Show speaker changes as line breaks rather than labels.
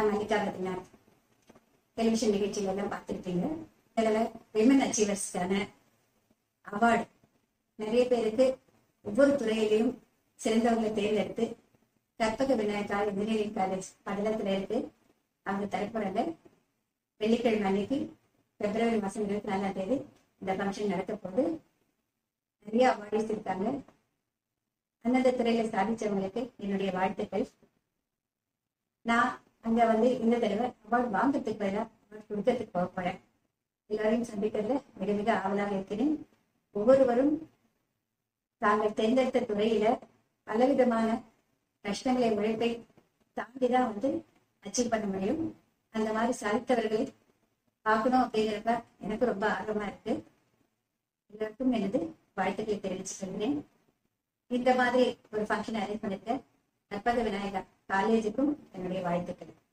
Mallika ரத்னார் television நிகழ்ச்சிகள் எல்லாம் பார்த்துருப்பீங்க அதில் விமன் அச்சீவர்ஸ்க்கான அவார்டு நிறைய பேருக்கு ஒவ்வொரு துறையிலையும் சிறந்தவங்களை தேர்ந்தெடுத்து கற்பக விநாயகா இன்ஜினியரிங் காலேஜ் படலத்தில் இருக்கு அவங்க தரப்படுறாங்க வெள்ளிக்கிழமை அன்னைக்கு பிப்ரவரி மாதம் இருபத்தி நாலாம் தேதி இந்த ஃபங்க்ஷன் நடக்க போகுது நிறைய அவார்ட்ஸ் இருக்காங்க அந்தந்த துறையில சாதிச்சவங்களுக்கு என்னுடைய வாழ்த்துக்கள் நான் அங்க வந்து இந்த தடவை அவார்டு வாங்கறதுக்கு பதிலாக அவார்டு கொடுக்கறதுக்கு போக போறேன் எல்லாரையும் சந்திக்கிறதுல மிக மிக ஆவலாக இருக்கிறேன் ஒவ்வொருவரும் தாங்கள் தேர்ந்தெடுத்த துறையில பலவிதமான கஷ்டங்களை உழைப்பை தாண்டி தான் வந்து அச்சீவ் பண்ண முடியும் அந்த மாதிரி சாதித்தவர்களை பார்க்கணும் அப்படிங்கிறப்ப எனக்கு ரொம்ப ஆர்வமா இருக்கு எல்லாருக்கும் எனது வாழ்த்துக்களை தெரிவிச்சுக்கிறேன் இந்த மாதிரி ஒரு ஃபங்க்ஷன் அரேஞ்ச் பண்ணிருக்க கற்பக விநாயகா காலேஜுக்கும் என்னுடைய வாழ்த்துக்கள்